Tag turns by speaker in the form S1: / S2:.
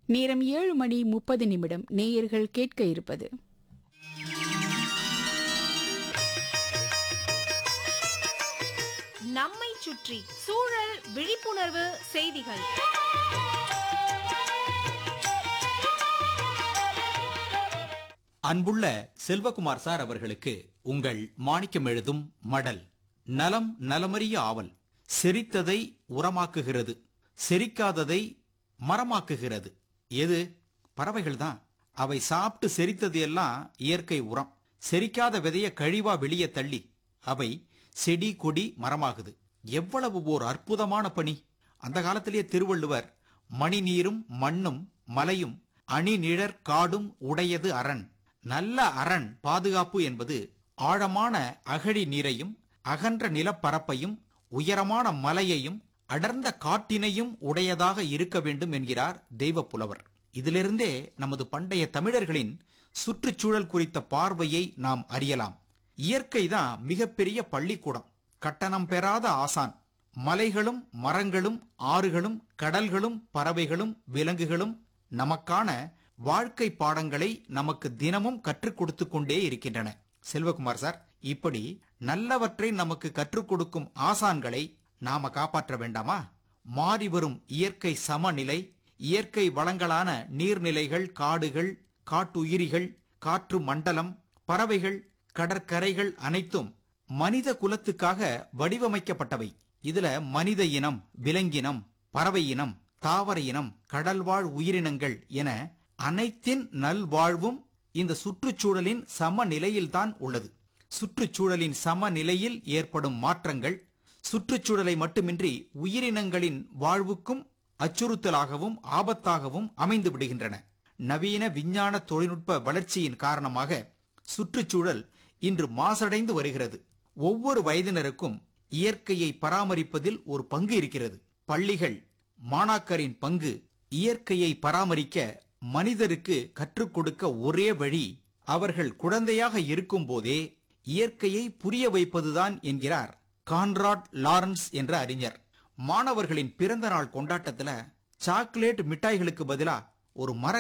S1: நேரம் ஏழு மணி முப்பது நிமிடம் நேயர்கள் கேட்க இருப்பது
S2: நம்மை சுற்றி சூழல் விழிப்புணர்வு செய்திகள்
S3: அன்புள்ள செல்வகுமார் சார் அவர்களுக்கு உங்கள் மாணிக்கம் எழுதும் மடல் நலம் நலமறிய ஆவல் செரித்ததை உரமாக்குகிறது செரிக்காததை மரமாக்குகிறது எது பறவைகள் தான் அவை சாப்பிட்டு செரித்தது எல்லாம் இயற்கை உரம் செரிக்காத விதைய கழிவா வெளியே தள்ளி அவை செடி கொடி மரமாகுது எவ்வளவு ஓர் அற்புதமான பணி அந்த காலத்திலேயே திருவள்ளுவர் மணி நீரும் மண்ணும் மலையும் அணி நிழற் காடும் உடையது அரண் நல்ல அரண் பாதுகாப்பு என்பது ஆழமான அகழி நீரையும் அகன்ற நிலப்பரப்பையும் உயரமான மலையையும் அடர்ந்த காட்டினையும் உடையதாக இருக்க வேண்டும் என்கிறார் தெய்வப் புலவர் இதிலிருந்தே நமது பண்டைய தமிழர்களின் சுற்றுச்சூழல் குறித்த பார்வையை நாம் அறியலாம் இயற்கைதான் மிகப்பெரிய பள்ளிக்கூடம் கட்டணம் பெறாத ஆசான் மலைகளும் மரங்களும் ஆறுகளும் கடல்களும் பறவைகளும் விலங்குகளும் நமக்கான வாழ்க்கை பாடங்களை நமக்கு தினமும் கற்றுக் கொடுத்து கொண்டே இருக்கின்றன செல்வகுமார் சார் இப்படி நல்லவற்றை நமக்கு கற்றுக் கொடுக்கும் ஆசான்களை நாம காப்பாற்ற வேண்டாமா மாறி வரும் இயற்கை சமநிலை இயற்கை வளங்களான நீர்நிலைகள் காடுகள் காட்டுயிரிகள் காற்று மண்டலம் பறவைகள் கடற்கரைகள் அனைத்தும் மனித குலத்துக்காக வடிவமைக்கப்பட்டவை இதுல மனித இனம் விலங்கினம் பறவை இனம் தாவர இனம் கடல்வாழ் உயிரினங்கள் என அனைத்தின் நல்வாழ்வும் இந்த சுற்றுச்சூழலின் சமநிலையில்தான் உள்ளது சுற்றுச்சூழலின் சமநிலையில் ஏற்படும் மாற்றங்கள் சுற்றுச்சூழலை மட்டுமின்றி உயிரினங்களின் வாழ்வுக்கும் அச்சுறுத்தலாகவும் ஆபத்தாகவும் அமைந்து விடுகின்றன நவீன விஞ்ஞான தொழில்நுட்ப வளர்ச்சியின் காரணமாக சுற்றுச்சூழல் இன்று மாசடைந்து வருகிறது ஒவ்வொரு வயதினருக்கும் இயற்கையை பராமரிப்பதில் ஒரு பங்கு இருக்கிறது பள்ளிகள் மாணாக்கரின் பங்கு இயற்கையை பராமரிக்க மனிதருக்கு கற்றுக் கொடுக்க ஒரே வழி அவர்கள் குழந்தையாக இருக்கும்போதே இயற்கையை புரிய வைப்பதுதான் என்கிறார் கான்ராட் லாரன்ஸ் என்ற அறிஞர் மாணவர்களின் பிறந்த நாள் கொண்டாட்டத்துல சாக்லேட் மிட்டாய்களுக்கு பதிலா ஒரு மர